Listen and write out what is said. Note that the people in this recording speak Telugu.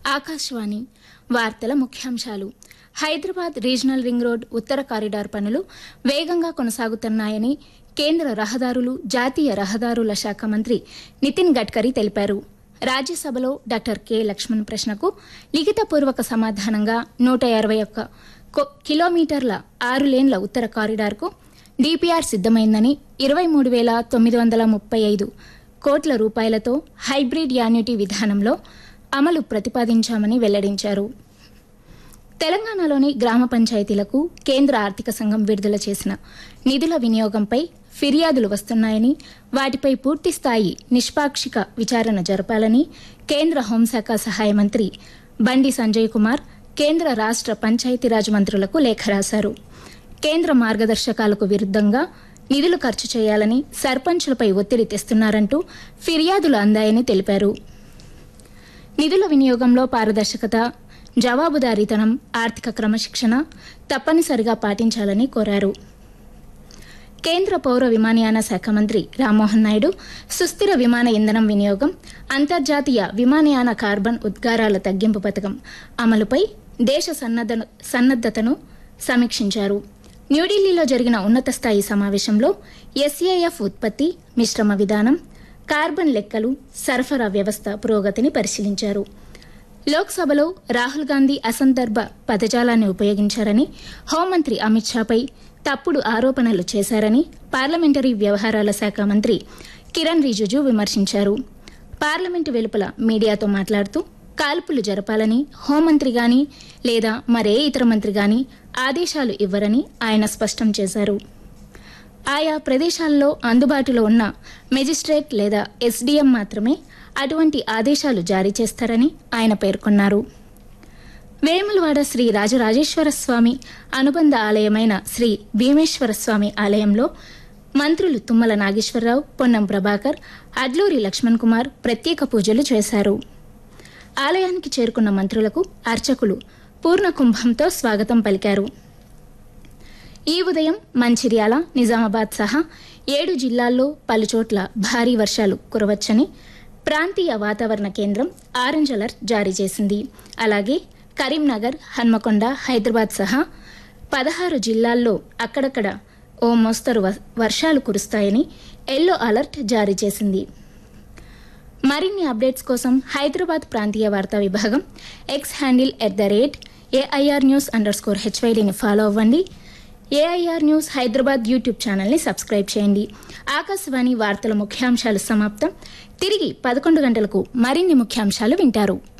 ఆకాశవాణి వార్తల ముఖ్యాంశాలు హైదరాబాద్ రీజనల్ రింగ్ రోడ్ ఉత్తర కారిడార్ పనులు వేగంగా కొనసాగుతున్నాయని కేంద్ర రహదారులు జాతీయ రహదారుల శాఖ మంత్రి నితిన్ గడ్కరీ తెలిపారు రాజ్యసభలో డాక్టర్ కె లక్ష్మణ్ ప్రశ్నకు లిఖితపూర్వక సమాధానంగా నూట ఇరవై ఒక్క కొ- కిలోమీటర్ల ఆరు లేన్ల ఉత్తర కారిడార్కు డిపిఆర్ సిద్దమైందని ఇరవై మూడు వేల తొమ్మిది వందల ముప్పై ఐదు కోట్ల రూపాయలతో హైబ్రిడ్ యాన్యుటీ విధానంలో అమలు ప్రతిపాదించామని వెల్లడించారు తెలంగాణలోని గ్రామ పంచాయతీలకు కేంద్ర ఆర్థిక సంఘం విడుదల చేసిన నిధుల వినియోగంపై ఫిర్యాదులు వస్తున్నాయని వాటిపై పూర్తి స్థాయి నిష్పాక్షిక విచారణ జరపాలని కేంద్ర హోంశాఖ సహాయ మంత్రి బండి సంజయ్ కుమార్ కేంద్ర రాష్ట్ర పంచాయతీరాజ్ మంత్రులకు లేఖ రాశారు కేంద్ర మార్గదర్శకాలకు విరుద్ధంగా నిధులు ఖర్చు చేయాలని సర్పంచులపై ఒత్తిడి తెస్తున్నారంటూ ఫిర్యాదులు అందాయని తెలిపారు నిధుల వినియోగంలో పారదర్శకత జవాబుదారీతనం ఆర్థిక క్రమశిక్షణ తప్పనిసరిగా పాటించాలని కోరారు కేంద్ర పౌర విమానయాన శాఖ మంత్రి రామ్మోహన్ నాయుడు సుస్థిర విమాన ఇంధనం వినియోగం అంతర్జాతీయ విమానయాన కార్బన్ ఉద్గారాల తగ్గింపు పథకం అమలుపై దేశ సన్నద్ధ సన్నద్దతను సమీక్షించారు న్యూఢిల్లీలో జరిగిన ఉన్నత స్థాయి సమావేశంలో ఎస్ఏఎఫ్ ఉత్పత్తి మిశ్రమ విధానం కార్బన్ లెక్కలు సరఫరా వ్యవస్థ పురోగతిని పరిశీలించారు లోక్సభలో రాహుల్ గాంధీ అసందర్భ పదజాలాన్ని ఉపయోగించారని హోంమంత్రి అమిత్ షాపై తప్పుడు ఆరోపణలు చేశారని పార్లమెంటరీ వ్యవహారాల శాఖ మంత్రి కిరణ్ రిజిజు విమర్శించారు పార్లమెంటు వెలుపల మీడియాతో మాట్లాడుతూ కాల్పులు జరపాలని హోంమంత్రి గాని లేదా మరే ఇతర మంత్రి గాని ఆదేశాలు ఇవ్వరని ఆయన స్పష్టం చేశారు ఆయా ప్రదేశాల్లో అందుబాటులో ఉన్న మెజిస్ట్రేట్ లేదా ఎస్డీఎం మాత్రమే అటువంటి ఆదేశాలు జారీ చేస్తారని ఆయన పేర్కొన్నారు వేములవాడ శ్రీ రాజరాజేశ్వర స్వామి అనుబంధ ఆలయమైన శ్రీ భీమేశ్వర స్వామి ఆలయంలో మంత్రులు తుమ్మల నాగేశ్వరరావు పొన్నం ప్రభాకర్ అడ్లూరి లక్ష్మణ్ కుమార్ ప్రత్యేక పూజలు చేశారు ఆలయానికి చేరుకున్న మంత్రులకు అర్చకులు పూర్ణ కుంభంతో స్వాగతం పలికారు ఈ ఉదయం మంచిర్యాల నిజామాబాద్ సహా ఏడు జిల్లాల్లో పలుచోట్ల భారీ వర్షాలు కురవచ్చని ప్రాంతీయ వాతావరణ కేంద్రం ఆరెంజ్ అలర్ట్ జారీ చేసింది అలాగే కరీంనగర్ హన్మకొండ హైదరాబాద్ సహా పదహారు జిల్లాల్లో అక్కడక్కడ ఓ మోస్తరు వ- వర్షాలు కురుస్తాయని ఎల్లో అలర్ట్ జారీ చేసింది మరిన్ని అప్డేట్స్ కోసం హైదరాబాద్ ప్రాంతీయ వార్తా విభాగం X handle at the rate AIR news underscore హెచ్వైడిని ఫాలో అవ్వండి ఏఐఆర్ న్యూస్ హైదరాబాద్ యూట్యూబ్ ఛానల్ని సబ్స్క్రైబ్ చేయండి ఆకాశవాణి వార్తల ముఖ్యాంశాలు సమాప్తం తిరిగి పదకొండు గంటలకు మరిన్ని ముఖ్యాంశాలు వింటారు